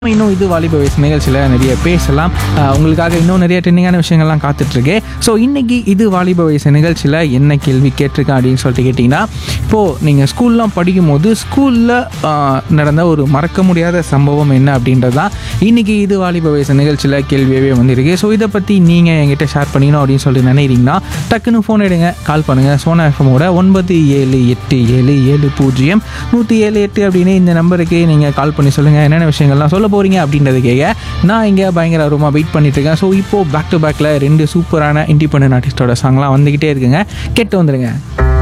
இன்னும் இது வாலிப வயசு நிகழ்ச்சியில் நிறைய பேசலாம் அஹ் உங்களுக்காக இன்னும் நிறைய ட்ரெண்டிங்கான விஷயங்கள்லாம் காத்துட்ருக்கு ஸோ இன்னைக்கு இது வாலிப வயசு நிகழ்ச்சியில் என்ன கேள்வி கேட்டிருக்கேன் அப்படின்னு சொல்லிட்டு கேட்டிங்கன்னா இப்போது நீங்கள் ஸ்கூல்லாம் படிக்கும்போது ஸ்கூலில் நடந்த ஒரு மறக்க முடியாத சம்பவம் என்ன அப்படின்றது தான் இன்றைக்கி இது வாலிப வயசு நிகழ்ச்சியில் கேள்வியாகவே வந்திருக்கு ஸோ இதை பற்றி நீங்கள் என்கிட்ட ஷேர் பண்ணிக்கணும் அப்படின்னு சொல்லிட்டு நினைக்கிறீங்கன்னா டக்குன்னு ஃபோன் எடுங்க கால் பண்ணுங்கள் சோனா எஃப்எம்மோட ஒன்பது ஏழு எட்டு ஏழு ஏழு பூஜ்ஜியம் நூற்றி ஏழு எட்டு அப்படின்னு இந்த நம்பருக்கு நீங்கள் கால் பண்ணி சொல்லுங்கள் என்னென்ன விஷயங்கள்லாம் சொல்ல போகிறீங்க அப்படின்றது கேட்க நான் இங்கே பயங்கர ரூமாக வெயிட் பண்ணிட்டு இருக்கேன் ஸோ இப்போது பேக் டு பேக்கில் ரெண்டு சூப்பரான இண்டிபெண்டன்ட் ஆர்டிஸ்டோட சாங்லாம் வந்துக்கிட்டே இருக்குங்க கேட்டு வந்துடுங்க